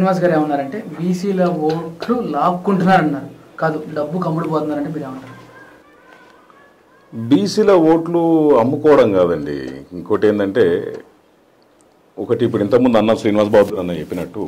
శ్రీనివాస్ గారు ఏమన్నారంటే బీసీల ఓట్లు లాక్కుంటున్నారన్నారు కాదు డబ్బు కమ్ముడు పోతున్నారంటే మీరు ఏమంటారు బీసీల ఓట్లు అమ్ముకోవడం కాదండి ఇంకోటి ఏంటంటే ఒకటి ఇప్పుడు ఇంతకుముందు అన్న శ్రీనివాస్ బాబు అన్న చెప్పినట్టు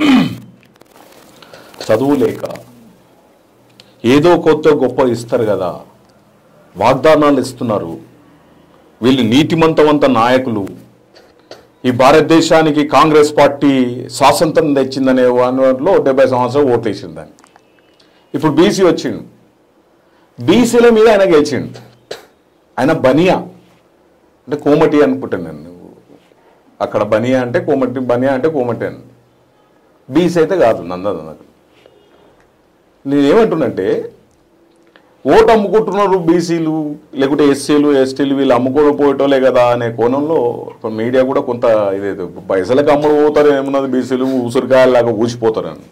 చదువు లేక ఏదో కొత్త గొప్ప ఇస్తారు కదా వాగ్దానాలు ఇస్తున్నారు వీళ్ళు నీతిమంతవంత నాయకులు ఈ భారతదేశానికి కాంగ్రెస్ పార్టీ స్వాతంత్రం తెచ్చిందనే వాటిలో డెబ్బై సంవత్సరాలు ఓట్లు వేసింది దాన్ని ఇప్పుడు బీసీ వచ్చిండు బీసీల మీద ఆయన గెలిచిండు ఆయన బనియా అంటే కోమటి అనుకుంటాను నేను అక్కడ బనియా అంటే కోమటి బనియా అంటే కోమటి అని బీసీ అయితే కాదు నందనకు నేనేమంటున్నంటే ఓటు అమ్ముకుంటున్నారు బీసీలు లేకుంటే ఎస్సీలు ఎస్టీలు వీళ్ళు అమ్ముకోవడం పోయటోలే కదా అనే కోణంలో ఇప్పుడు మీడియా కూడా కొంత ఇదేదో పైసలకు అమ్ముడు పోతారు ఏమున్నది బీసీలు ఉసిరికాయలాగా ఊసిపోతారని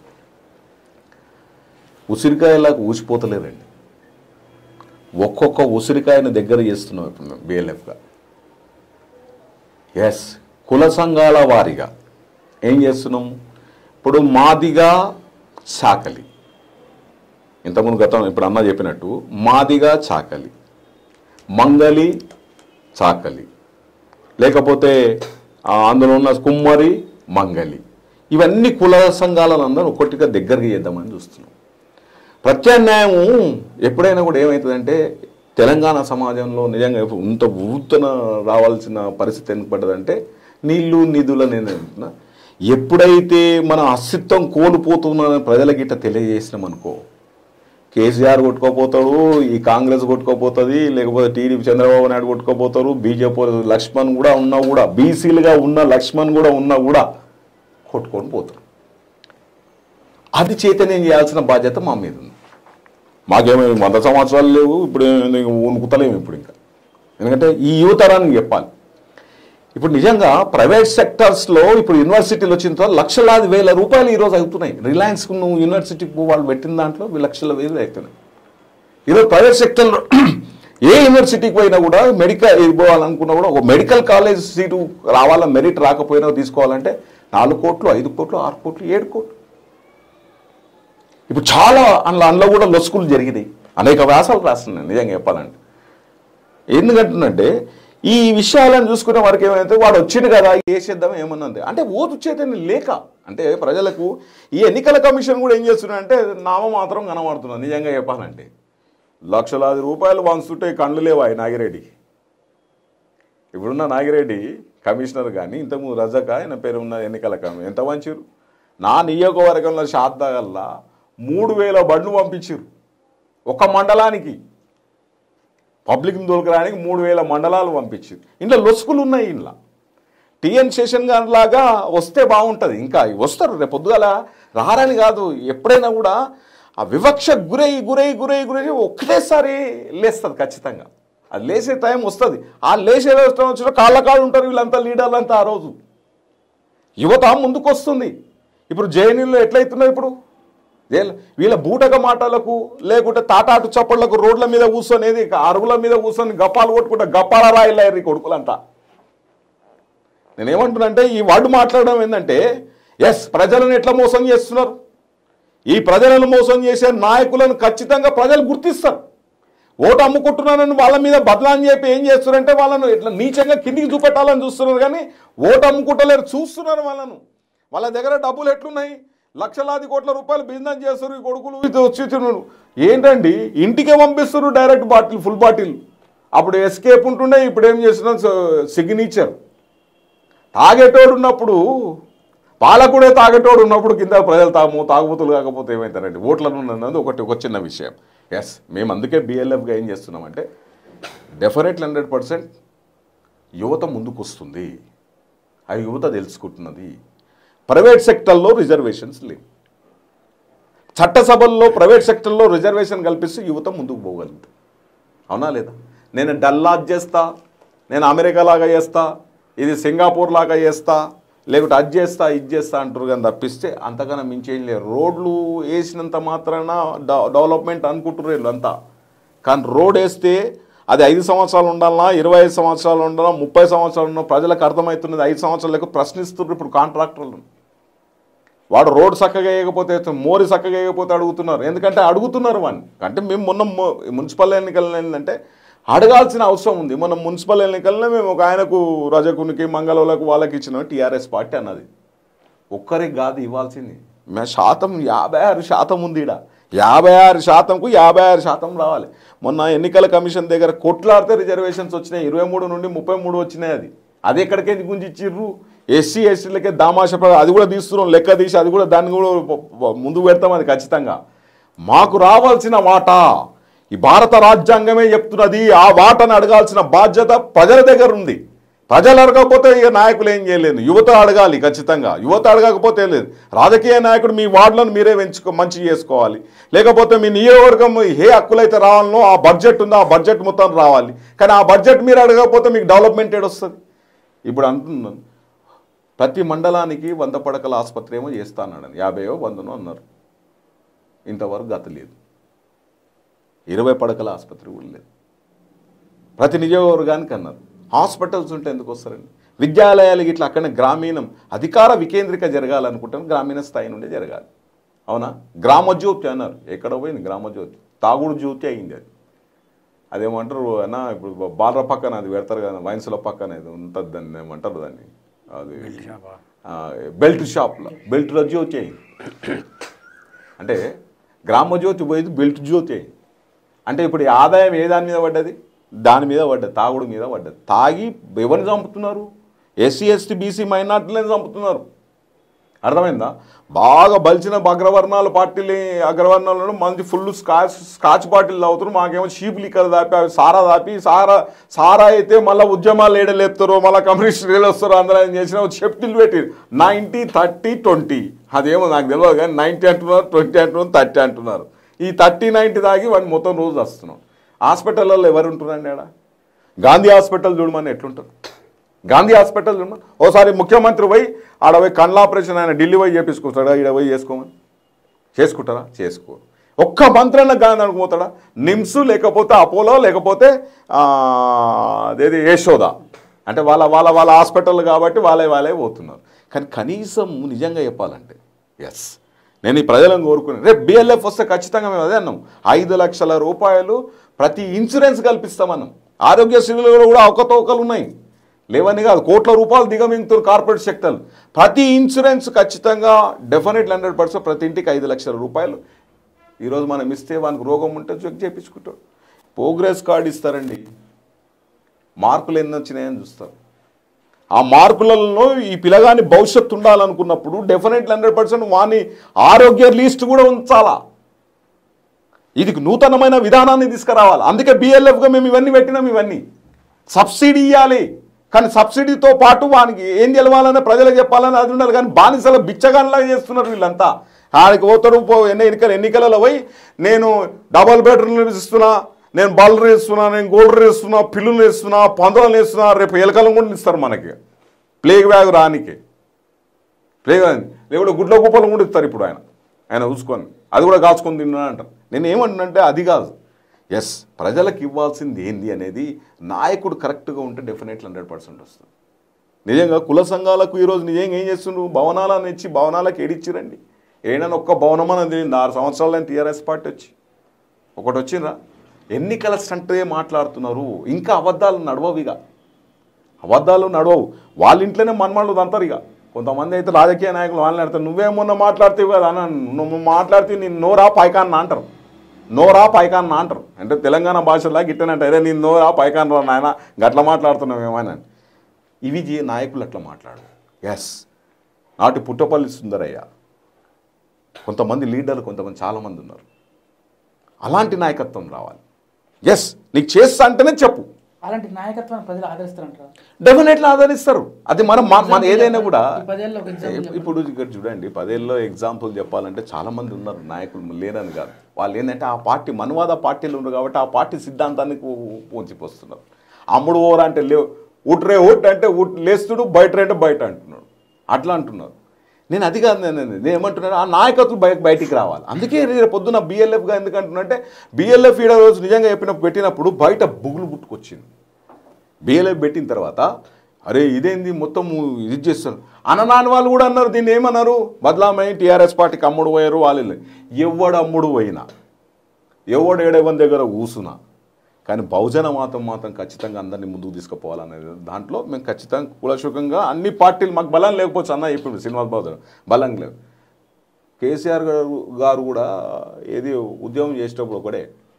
ఉసిరికాయలాగా ఊసిపోతలేరండి ఒక్కొక్క ఉసిరికాయను దగ్గర చేస్తున్నాం ఇప్పుడు మేము బిఎల్ఎఫ్గా ఎస్ కుల సంఘాల వారిగా ఏం చేస్తున్నాం ఇప్పుడు మాదిగా చాకలి ఇంతకుముందు గతం ఇప్పుడు అన్న చెప్పినట్టు మాదిగా చాకలి మంగలి చాకలి లేకపోతే ఆ, అందులో ఉన్న కుమ్మరి మంగలి ఇవన్నీ కుల సంఘాలను అందరూ ఒక్కొక్కటిగా దగ్గరికి చేద్దామని చూస్తున్నాం ప్రత్యామ్నాయం ఎప్పుడైనా కూడా ఏమవుతుందంటే తెలంగాణ సమాజంలో నిజంగా ఇప్పుడు ఇంత ఊతన రావాల్సిన పరిస్థితి ఎందుకు పడ్డదంటే నీళ్లు నిధులు నేను అంటున్నా ఎప్పుడైతే మన అస్తిత్వం కోల్పోతుందని ప్రజలకి ఇట్లా తెలియజేసినాం అనుకో కేసీఆర్ కొట్టుకోపోతాడు ఈ కాంగ్రెస్ కొట్టుకోపోతుంది లేకపోతే టీడీపీ చంద్రబాబు నాయుడు కొట్టుకోపోతారు బీజేపీ లక్ష్మణ్ కూడా ఉన్నా కూడా బీసీలుగా ఉన్న లక్ష్మణ్ కూడా ఉన్నా కూడా కొట్టుకొని పోతారు అది చైతన్యం చేయాల్సిన బాధ్యత మా మీద ఉంది మాకేమో వంద సంవత్సరాలు లేవు ఇప్పుడు ఉనుకుతలేము ఇప్పుడు ఇంకా ఎందుకంటే ఈ యువతరానికి చెప్పాలి ఇప్పుడు నిజంగా ప్రైవేట్ సెక్టర్స్లో ఇప్పుడు యూనివర్సిటీలు వచ్చిన తర్వాత లక్షలాది వేల రూపాయలు ఈరోజు అవుతున్నాయి రిలయన్స్ నువ్వు యూనివర్సిటీకి వాళ్ళు పెట్టిన దాంట్లో ఈ లక్షల వేలు అవుతున్నాయి ఈరోజు ప్రైవేట్ సెక్టర్లో ఏ యూనివర్సిటీకి పోయినా కూడా మెడికల్ పోవాలనుకున్నా కూడా ఒక మెడికల్ కాలేజ్ సీటు రావాలా మెరిట్ రాకపోయినా తీసుకోవాలంటే నాలుగు కోట్లు ఐదు కోట్లు ఆరు కోట్లు ఏడు కోట్లు ఇప్పుడు చాలా అందులో అందులో కూడా లొసుకులు జరిగినాయి అనేక వ్యాసాలు రాస్తున్నాను నిజంగా చెప్పాలంటే ఎందుకంటున్నంటే ఈ విషయాలను చూసుకునే వారికి ఏమైతే వాడు వచ్చిండు కదా చేసేద్దాం ఏమన్నది అంటే ఓటు చైతన్యం లేక అంటే ప్రజలకు ఈ ఎన్నికల కమిషన్ కూడా ఏం చేస్తున్నాడంటే నామ మాత్రం కనబడుతున్నారు నిజంగా చెప్పాలంటే లక్షలాది రూపాయలు వంచుంటే కళ్ళు లేవాయి నాగిరెడ్డి ఇప్పుడున్న నాగిరెడ్డి కమిషనర్ కానీ ఇంతకుముందు రజక ఆయన పేరు ఉన్న ఎన్నికల కమిషన్ ఎంత వంచారు నా నియోజకవర్గంలో శాతగల్లా మూడు వేల బండ్లు పంపించారు ఒక మండలానికి పబ్లిక్ని దొరకడానికి మూడు వేల మండలాలు పంపించారు ఇంట్లో లొసుకులు ఉన్నాయి ఇంట్లో టిఎన్ శేషన్ గారి లాగా వస్తే బాగుంటుంది ఇంకా వస్తారు రేపు పొద్దుగాల రారని కాదు ఎప్పుడైనా కూడా ఆ వివక్ష గురై గురై గురై గురై ఒక్కటేసారి లేస్తుంది ఖచ్చితంగా అది లేసే టైం వస్తుంది ఆ లేసే టైం వచ్చిన కాళ్ళ కాళ్ళు ఉంటారు వీళ్ళంతా లీడర్లు అంతా ఆ రోజు యువత ముందుకు వస్తుంది ఇప్పుడు జేఎన్యూలో ఎట్లయితున్నాయి ఇప్పుడు ఏ- వీళ్ళ బూటక మాటలకు లేకుంటే తాటాటు చప్పళ్లకు రోడ్ల మీద కూర్చొనేది అరుగుల మీద కూర్చొని గప్పాలు కొట్టుకుంటే గప్పాల రాయిల్లారు ఈ కొడుకులంతా నేనేమంటున్నానంటే ఈ వాడు మాట్లాడడం ఏంటంటే ఎస్ ప్రజలను ఎట్లా మోసం చేస్తున్నారు ఈ ప్రజలను మోసం చేసే నాయకులను ఖచ్చితంగా ప్రజలు గుర్తిస్తారు ఓటు అమ్ముకుంటున్నారని వాళ్ళ మీద బదలాన్ని చెప్పి ఏం చేస్తున్నారంటే వాళ్ళను ఇట్లా నీచంగా కిందికి చూపెట్టాలని చూస్తున్నారు కానీ ఓటు అమ్ముకుంటలేరు చూస్తున్నారు వాళ్ళను వాళ్ళ దగ్గర డబ్బులు ఎట్లున్నాయి లక్షలాది కోట్ల రూపాయలు బిజినెస్ చేస్తారు ఈ కొడుకులు ఇది వచ్చి తిన్నారు. ఏంటండి ఇంటికే పంపిస్తారు డైరెక్ట్ బాటిల్ ఫుల్ బాటిల్ అప్పుడు ఎస్కేప్ ఉంటుండే ఇప్పుడు ఏం చేస్తున్నారు సిగ్నేచర్ తాగేటోడు ఉన్నప్పుడు పాలకుడే తాగేటోడు ఉన్నప్పుడు కింద ప్రజలు తాము తాగుబోతులు కాకపోతే ఏమవుతారండి ఓట్లను ఉన్నది ఒకటి ఒక చిన్న విషయం ఎస్ మేము అందుకే బిఎల్ఎఫ్గా ఏం చేస్తున్నామంటే డెఫినెట్లీ హండ్రెడ్ పర్సెంట్ యువత ముందుకు వస్తుంది ఆ యువత తెలుసుకుంటున్నది ప్రైవేట్ సెక్టర్లో రిజర్వేషన్స్ లేవు చట్టసభల్లో ప్రైవేట్ సెక్టర్లో రిజర్వేషన్ కల్పిస్తే యువత ముందుకు పోగలుగుతుంది అవునా లేదా నేను డల్లాజ్ చేస్తా నేను అమెరికా లాగా చేస్తా ఇది సింగపూర్ లాగా చేస్తా లేకుంటే అది చేస్తా ఇది చేస్తా అంటారు కానీ తప్పిస్తే అంతకన్నా మించేం లేదు రోడ్లు వేసినంత మాత్రాన డెవ- డెవలప్మెంట్ అనుకుంటున్నారు వీళ్ళంతా కానీ రోడ్ వేస్తే అది ఐదు సంవత్సరాలు ఉండాలన్నా ఇరవై ఐదు సంవత్సరాలు ఉండాలా ముప్పై సంవత్సరాలు ఉన్న ప్రజలకు అర్థమవుతున్నది ఐదు సంవత్సరాలకు ప్రశ్నిస్తున్నారు ఇప్పుడు కాంట్రాక్టర్లు వాడు రోడ్ చక్కగా వేయకపోతే మోరి చక్కగా వేయకపోతే అడుగుతున్నారు ఎందుకంటే అడుగుతున్నారు వాడిని అంటే మేము మొన్న మొ- మున్సిపల్ ఎన్నికలు ఏంటంటే అడగాల్సిన అవసరం ఉంది మొన్న మున్సిపల్ ఎన్నికల్లో మేము ఒక ఆయనకు రజకునికి మంగళవులకు వాళ్ళకి ఇచ్చిన టీఆర్ఎస్ పార్టీ అన్నది ఒక్కరికి కాదు ఇవ్వాల్సింది మే శాతం యాభై ఆరు శాతం ఉంది ఈడ యాభై ఆరు శాతంకు యాభై ఆరు శాతం రావాలి మొన్న ఎన్నికల కమిషన్ దగ్గర కొట్లాడితే రిజర్వేషన్స్ వచ్చినాయి ఇరవై మూడు నుండి ముప్పై మూడు వచ్చినాయి అది అది ఎక్కడికే గుంజిచ్చిర్రు ఎస్సీ ఎస్టీలకే దామాష ప్ర- అది కూడా తీస్తున్నాం లెక్క తీసి అది కూడా దాన్ని కూడా ప- ప- ముందుకు పెడతాం అది ఖచ్చితంగా మాకు రావాల్సిన వాటా ఈ భారత రాజ్యాంగమే చెప్తున్నది ఆ వాటను అడగాల్సిన బాధ్యత ప్రజల దగ్గర ఉంది ప్రజలు అడగకపోతే ఇక నాయకులు ఏం చేయలేదు యువత అడగాలి ఖచ్చితంగా యువత అడగకపోతే ఏం లేదు రాజకీయ నాయకుడు మీ వార్డులను మీరే పెంచుకో మంచి చేసుకోవాలి లేకపోతే మీ నియోజకవర్గం ఏ హక్కులైతే రావాలనో ఆ బడ్జెట్ ఉందో ఆ బడ్జెట్ మొత్తం రావాలి కానీ ఆ బడ్జెట్ మీరు అడగకపోతే మీకు డెవలప్మెంట్ ఏడొస్తుంది ఇప్పుడు అంటున్నాను ప్రతి మండలానికి వంద పడకల ఆసుపత్రి ఏమో చేస్తానని యాభైయో వందనో అన్నారు ఇంతవరకు గత లేదు ఇరవై పడకల ఆసుపత్రి కూడా లేదు ప్రతి నియోజకవర్గానికి అన్నారు హాస్పిటల్స్ ఉంటే ఎందుకు వస్తారండి విద్యాలయాలు ఇట్లా అక్కడనే గ్రామీణం అధికార వికేంద్రిక జరగాలనుకుంటాను గ్రామీణ స్థాయి నుండి జరగాలి అవునా గ్రామజ్యోతి అన్నారు ఎక్కడ పోయింది గ్రామజ్యోతి తాగుడు జ్యోతి అయింది అది అదేమంటారు అన్న ఇప్పుడు బాలర పక్కన అది పెడతారు కదా వైన్స్ల పక్కన ఇది ఉంటుంది దాన్ని ఏమంటారు దాన్ని అది ఆ, బెల్ట్ షాప్లో బెల్ట్లో జ్యోతి అయింది అంటే గ్రామ జ్యోతి పోయింది బెల్ట్ జ్యోతి అయింది అంటే ఇప్పుడు ఈ ఆదాయం ఏ దాని మీద పడ్డది దాని మీద పడ్డది తాగుడు మీద పడ్డది తాగి ఎవరిని చంపుతున్నారు ఎస్సీ ఎస్టీ బీసీ మైనార్టీలను చంపుతున్నారు అర్థమైందా బాగా బలిచిన అగ్రవర్ణాల పార్టీలు అగ్రవర్ణాలను మంచి ఫుల్ స్కాచ్ స్కాచ్ బాటిల్ తాగుతారు మాకేమో షీప్ లిక్కర్ దాపి అవి సారా దాపి సారా సారా అయితే మళ్ళీ ఉద్యమాలు ఏడలేస్తారు మళ్ళీ కమ్యూనిస్ట్ రేలు వస్తారు అందరూ ఏం చేసిన చెప్తులు పెట్టి నైంటీ థర్టీ ట్వంటీ అదేమో నాకు తెలియదు కానీ నైంటీ అంటున్నారు ట్వంటీ అంటున్నారు థర్టీ అంటున్నారు ఈ థర్టీ నైంటీ తాగి వాడిని మొత్తం రోజు వస్తున్నాం హాస్పిటల్లో ఎవరు ఉంటున్నారండి ఆడ గాంధీ హాస్పిటల్ చూడమని ఎట్లుంటారు గాంధీ హాస్పిటల్ చూడమని ఓసారి ముఖ్యమంత్రి పోయి ఆడ పోయి కండ్ల ఆపరేషన్ ఆయన ఢిల్లీ పోయి చేపించుకుంటాడా ఈడ పోయి చేసుకోమని చేసుకుంటారా చేసుకోరు ఒక్క మంత్రన్న గాంధీ అనుకుపోతాడా నిమ్స్ లేకపోతే అపోలో లేకపోతే ఆ, అదేది యశోద అంటే వాళ్ళ వాళ్ళ వాళ్ళ హాస్పిటల్ కాబట్టి వాళ్ళే వాళ్ళే పోతున్నారు కానీ కనీసం నిజంగా చెప్పాలంటే ఎస్ నేను ఈ ప్రజలను కోరుకున్నాను రేపు బిఎల్ఎఫ్ వస్తే ఖచ్చితంగా మేము అదే అన్నాం ఐదు లక్షల రూపాయలు ప్రతి ఇన్సూరెన్స్ కల్పిస్తామన్నాం ఆరోగ్యశ్రీలో కూడా అవకతవకలు ఉన్నాయి లేవని కాదు కోట్ల రూపాయలు దిగమింగుతున్న కార్పొరేట్ సెక్టర్ ప్రతి ఇన్సూరెన్స్ ఖచ్చితంగా డెఫినెట్లీ హండ్రెడ్ పర్సెంట్ ప్రతి ఇంటికి ఐదు లక్షల రూపాయలు ఈరోజు మనం ఇస్తే వానికి రోగం ఉంటే చెక్ చేయించుకుంటాడు ప్రోగ్రెస్ కార్డు ఇస్తారండి మార్కులు ఎన్ని వచ్చినాయని చూస్తారు ఆ మార్కులలో ఈ పిల్లగాని భవిష్యత్తు ఉండాలనుకున్నప్పుడు డెఫినెట్లీ హండ్రెడ్ పర్సెంట్ వాని ఆరోగ్య లిస్ట్ కూడా ఉంచాలా ఇది నూతనమైన విధానాన్ని తీసుకురావాలి అందుకే బిఎల్ఎఫ్గా మేము ఇవన్నీ పెట్టినాం ఇవన్నీ సబ్సిడీ ఇవ్వాలి కానీ సబ్సిడీతో పాటు వానికి ఏం తెలవాలని ప్రజలకు చెప్పాలని అది ఉండాలి కానీ బానిసల బిచ్చగానిలాగా చేస్తున్నారు వీళ్ళంతా ఆడికి పోతాడు పో ఎన్ని ఎన్నికలు ఎన్నికలలో పోయి నేను డబల్ బెడ్రూమ్లు ఇస్తున్నా నేను బల్లు ఇస్తున్నా నేను గోల్డర్ ఇస్తున్నా పిల్లులు ఇస్తున్నా పందులను ఇస్తున్నా రేపు ఎలకలను కూడా ఇస్తారు మనకి ప్లేగ్ బ్యాగ్ రానికి ప్లేగ్ లేకపోతే గుడ్ల గుప్పలు కూడా ఇస్తారు ఇప్పుడు ఆయన ఆయన చూసుకొని అది కూడా కాచుకొని తిన్నా అంటారు నేను ఏమంటున్నంటే అది కాదు ఎస్ ప్రజలకు ఇవ్వాల్సింది ఏంది అనేది నాయకుడు కరెక్ట్గా ఉంటే డెఫినెట్లీ హండ్రెడ్ పర్సెంట్ వస్తుంది నిజంగా కుల సంఘాలకు ఈరోజు నిజంగా ఏం చేస్తుండ్రు భవనాలను ఇచ్చి భవనాలకు ఏడిచ్చిరండి ఏడైనా ఒక్క భవనం అని తెలియదు ఆరు సంవత్సరాలు టీఆర్ఎస్ పార్టీ వచ్చి ఒకటి వచ్చిండ్రా ఎన్నికల స్టంటే మాట్లాడుతున్నారు ఇంకా అబద్ధాలు నడవవు ఇక అబద్ధాలు నడవవు వాళ్ళ ఇంట్లోనే మనమాళ్ళు అంటారు ఇక కొంతమంది అయితే రాజకీయ నాయకులు వాళ్ళని అడతారు నువ్వేమన్నా మాట్లాడితే కదా అన్న నువ్వు మాట్లాడితే నేను నోరా పైకాన్న అంటారు నోరా పైకాన్న అంటారు అంటే తెలంగాణ భాషలో గిట్టనంటే అరే నేను నోరా పైకాన్న రా నాయన గట్ల మాట్లాడుతున్నావేమని అని ఇవి జీ నాయకులు అట్లా మాట్లాడు ఎస్ నాటి పుట్టపల్లి సుందరయ్య కొంతమంది లీడర్లు కొంతమంది చాలామంది ఉన్నారు అలాంటి నాయకత్వం రావాలి ఎస్ నీకు చేస్తా అంటేనే చెప్పు అలాంటి నాయకత్వాన్ని ప్రజలు ఆదరిస్తారంటారా డెఫినెట్లీ ఆదరిస్తారు అది మనం మన- మన ఏదైనా కూడా ఈ పదేళ్ళలో ఒక example చెప్పండి. ఇప్పుడు ఇక్కడ చూడండి పదేళ్ళలో ఎగ్జాంపుల్ చెప్పాలంటే చాలా మంది ఉన్నారు నాయకులు లేరని కాదు వాళ్ళు ఏంటంటే ఆ పార్టీ మనువాద పార్టీలు ఉన్నారు కాబట్టి ఆ పార్టీ సిద్ధాంతానికి పోంచిపోస్తున్నారు అమ్ముడు ఓరా అంటే లేవు ఉట్రే ఉట్ అంటే ఉట్ లేస్తుడు బయట అంటే బయట అంటున్నాడు అట్లా అంటున్నారు నేను అది కాదు నేను నేను ఏమంటున్నాను ఆ నాయకత్వం బయ బయటికి రావాలి అందుకే రేపు పొద్దున బిఎల్ఎఫ్గా ఎందుకంటున్నంటే బిఎల్ఎఫ్ ఈడ రోజు నిజంగా చెప్పినప్పుడు పెట్టినప్పుడు బయట బుగులు పుట్టుకొచ్చింది బిఎల్ఎఫ్ పెట్టిన తర్వాత అరే ఇదేంది మొత్తం ఇది చేస్తారు అననాని వాళ్ళు కూడా అన్నారు దీన్ని ఏమన్నారు బదలామై టీఆర్ఎస్ పార్టీకి అమ్ముడు పోయారు వాళ్ళు ఎవడు అమ్ముడు పోయినా ఎవడు ఏడవని దగ్గర కూసునా కానీ బహుజన మాత్రం మాత్రం ఖచ్చితంగా అందరినీ ముందుకు తీసుకుపోవాలనేది దాంట్లో మేము ఖచ్చితంగా కులశుకంగా అన్ని పార్టీలు మాకు బలం లేకపోవచ్చు అన్న ఇప్పుడు శ్రీనివాస్ బాబు బలం లేదు కేసీఆర్ గారు గారు కూడా ఏది ఉద్యమం చేసేటప్పుడు ఒకడే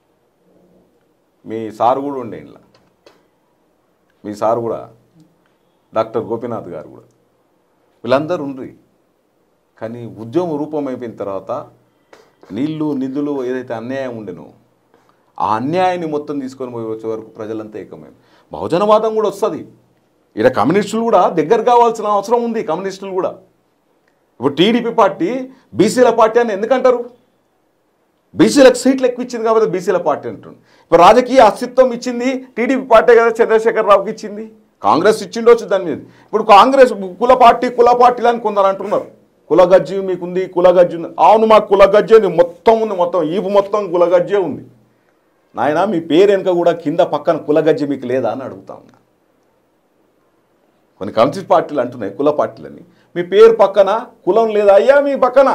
మీ సార్ కూడా ఉండే ఇంట్లో మీ సార్ కూడా డాక్టర్ గోపీనాథ్ గారు కూడా వీళ్ళందరూ ఉండ్రి కానీ ఉద్యమం రూపం అయిపోయిన తర్వాత నీళ్లు నిధులు ఏదైతే అన్యాయం ఉండెనో ఆ అన్యాయాన్ని మొత్తం తీసుకొని పోయి వచ్చే వరకు ప్రజలంతా ఏకమైంది బహుజనవాదం కూడా వస్తుంది ఇక్కడ కమ్యూనిస్టులు కూడా దగ్గర కావాల్సిన అవసరం ఉంది కమ్యూనిస్టులు కూడా ఇప్పుడు టీడీపీ పార్టీ బీసీల పార్టీ అని ఎందుకంటారు బీసీలకు సీట్లు ఎక్కువ ఇచ్చింది కాబట్టి బీసీల పార్టీ అంటుంది ఇప్పుడు రాజకీయ అస్తిత్వం ఇచ్చింది టీడీపీ పార్టీ కదా చంద్రశేఖర్ రావుకి ఇచ్చింది కాంగ్రెస్ ఇచ్చిండొచ్చు దాని మీద ఇప్పుడు కాంగ్రెస్ కుల పార్టీ కుల పార్టీలు అని కొందరు అంటున్నారు కుల గజ్జి మీకుంది కుల గజ్జి ఉంది అవును మాకు కుల గజ్జి ఉంది మొత్తం ఉంది మొత్తం ఈపు మొత్తం కుల గజ్జే ఉంది నాయన మీ పేరు వెనుక కూడా కింద పక్కన కుల గజ్జి మీకు లేదా అని అడుగుతా ఉన్నా కొన్ని కమ్యూనిస్ట్ పార్టీలు అంటున్నాయి కుల పార్టీలని మీ పేరు పక్కన కులం లేదా అయ్యా మీ పక్కన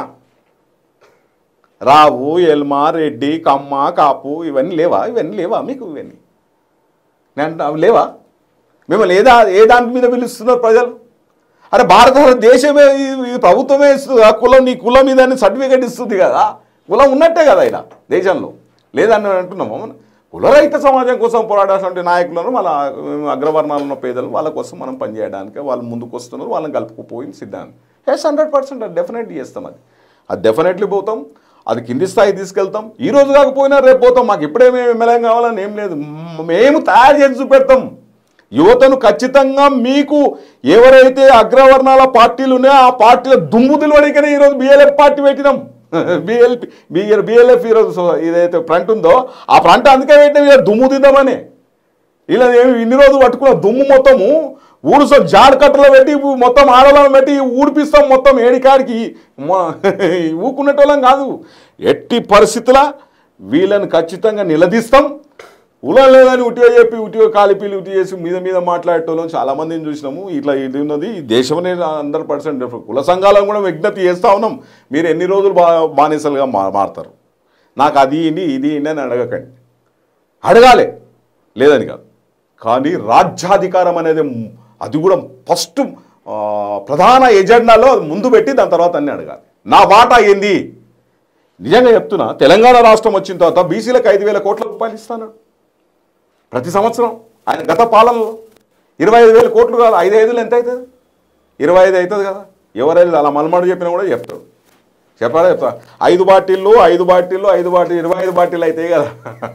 రావు ఎల్మా రెడ్డి కమ్మ కాపు ఇవన్నీ లేవా ఇవన్నీ లేవా మీకు ఇవన్నీ నేను అంటున్నా, అవి లేవా మిమ్మల్ని ఏదా ఏ దాని మీద పిలుస్తున్నారు ప్రజలు అరే భారతదేశమే ఈ- ఈ ప్రభుత్వమే ఇస్తుంది ఆ కులం నీ కులం మీద అని సర్టిఫికేట్ ఇస్తుంది కదా కులం ఉన్నట్టే కదా ఇలా దేశంలో లేదని అంటున్నాము మనం కులరహిత సమాజం కోసం పోరాడాల్సిన నాయకులను మన అగ్రవర్ణాలు ఉన్న పేదలు వాళ్ళ కోసం మనం పనిచేయడానికి వాళ్ళు ముందుకు వస్తున్నారు వాళ్ళని కలుపుకుపోయింది సిద్ధాంతం ఎస్ హండ్రెడ్ పర్సెంట్ అది డెఫినెట్లీ చేస్తాం అది అది డెఫినెట్లీ పోతాం అది కింది స్థాయి తీసుకెళ్తాం ఈ రోజు కాకపోయినా రేపు పోతాం మాకు ఇప్పుడే మేము ఎమ్మెల్యే కావాలని ఏం లేదు మ్- మేము తయారు చేసి చూపెడతాం యువతను ఖచ్చితంగా మీకు ఎవరైతే అగ్రవర్ణాల పార్టీలు ఉన్నాయో ఆ పార్టీల దుమ్ము దిలవడికనే ఈరోజు బిఎల్ఎఫ్ పార్టీ పెట్టినాం బిఎల్పి బిఎల్ బిఎల్ఎఫ్ ఈరోజు సో- ఇదైతే ఫ్రంట్ ఉందో ఆ ఫ్రంట్ అందుకే పెట్టినాం ఇలా దుమ్ము తిందామని ఇలా ఏమి ఇన్ని రోజులు పట్టుకున్న దుమ్ము మొత్తము ఊడుసో జాడ కట్టలో పెట్టి మొత్తం ఆడలను పెట్టి ఊడిపిస్తాం మొత్తం ఏడికాడికి మొ- ఊకునేటోళ్ళం కాదు ఎట్టి పరిస్థితుల వీళ్ళని ఖచ్చితంగా నిలదీస్తాం ఉలం లేదని ఉటిగా చెప్పి ఉటిగా కాలిపీలు ఉటి చేసి మీద మీద మాట్లాడేటోళ్ళం చాలా మందిని చూసినాము ఇట్లా ఇది ఉన్నది ఈ దేశంలో హండ్రెడ్ పర్సెంట్ కుల సంఘాలను కూడా విజ్ఞప్తి చేస్తా ఉన్నాం మీరు ఎన్ని రోజులు బా బానిసలుగా మా మారుతారు నాకు అది ఇండి ఇది ఇండి అని అడగకండి అడగాలి లేదని కాదు కానీ రాజ్యాధికారం అనేది మ్- అది కూడా ఫస్ట్ ఆ, ప్రధాన ఎజెండాలో అది ముందు పెట్టి దాని తర్వాత అన్నీ అడగాలి నా వాటా ఏంది నిజంగా చెప్తున్నా తెలంగాణ రాష్ట్రం వచ్చిన తర్వాత బీసీలకు ఐదు వేల కోట్ల రూపాయలు ఇస్తాను ప్రతి సంవత్సరం ఆయన గత పాలనలో ఇరవై ఐదు వేల కోట్లు కాదు ఐదు ఐదులు ఎంత అవుతుంది ఇరవై ఐదు అవుతుంది కదా ఎవరైతే అలా మలమాడు చెప్పినా కూడా చెప్తాడు చెప్పాలా చెప్తా ఐదు బాటిళ్ళు ఐదు బాటిళ్ళు ఐదు బాటిల్ ఇరవై ఐదు బాటిల్ అయితే కదా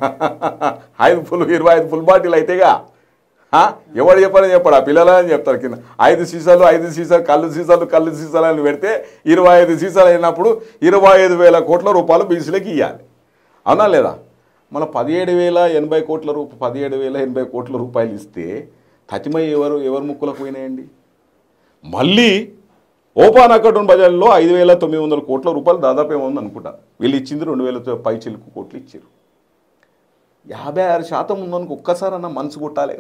ఐదు ఫుల్ ఇరవై ఐదు ఫుల్ బాటిల్ అయితేగా ఆ? ఎవడు చెప్పాలని చెప్పాడు ఆ పిల్లలని చెప్తారు కింద ఐదు సీసాలు ఐదు సీసాలు కళ్ళు సీసాలు కళ్ళు సీసాలు అని పెడితే ఇరవై ఐదు సీసాలు అయినప్పుడు ఇరవై ఐదు వేల కోట్ల రూపాయలు బీసీలకి ఇవ్వాలి అవునా లేదా మన పదిహేడు వేల ఎనభై కోట్ల రూప పదిహేడు వేల ఎనభై కోట్ల రూపాయలు ఇస్తే తతిమై ఎవరు ఎవరు ముక్కులకు పోయినాయండి మళ్ళీ ఓపాన్ అకౌంట్ బజార్లో ఐదు వేల తొమ్మిది వందల కోట్ల రూపాయలు దాదాపు ఏముంది అనుకుంటా వీళ్ళు ఇచ్చింది రెండు వేల పై చిలుకు కోట్లు ఇచ్చారు యాభై ఆరు శాతం ఉందనుకో ఒక్కసారన్నా మనసు కొట్టాలిగా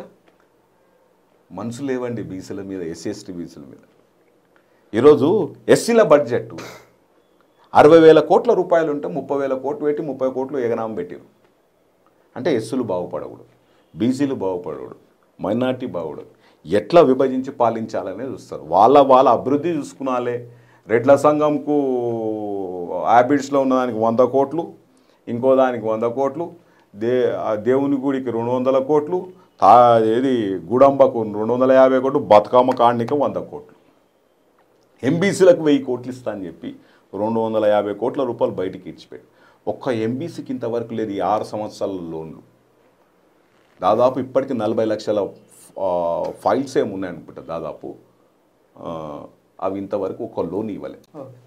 మనసు లేవండి బీసీల మీద ఎస్సీ ఎస్టీ బీసీల మీద ఈరోజు ఎస్సీల బడ్జెట్ అరవై వేల కోట్ల రూపాయలు ఉంటే ముప్పై వేల కోట్లు పెట్టి ముప్పై కోట్లు ఎగనామం పెట్టారు అంటే ఎస్సులు బాగుపడకూడదు బీసీలు బాగుపడకూడదు మైనార్టీ బాగుపడదు ఎట్లా విభజించి పాలించాలనే చూస్తారు వాళ్ళ వాళ్ళ అభివృద్ధి చూసుకునాలే రెడ్ల సంఘంకు హ్యాబిట్స్లో ఉన్నదానికి వంద కోట్లు ఇంకో దానికి వంద కోట్లు దే ఆ దేవుని గుడికి రెండు వందల కోట్లు తా ఏది గుడంబకు రెండు వందల యాభై కోట్లు బతుకమ్మ కాణికి వంద కోట్లు ఎంబీసీలకు వెయ్యి కోట్లు ఇస్తా అని చెప్పి రెండు వందల యాభై కోట్ల రూపాయలు బయటికి ఇచ్చిపెట్టి ఒక్క ఎంబీసీకి ఇంతవరకు లేదు ఈ ఆరు సంవత్సరాల లోన్లు దాదాపు ఇప్పటికి నలభై లక్షల ఆ, ఫైల్స్ ఏమి ఉన్నాయనుకుంటా దాదాపు ఆ, అవి ఇంతవరకు ఒక లోన్ ఇవ్వలేదు ఓకే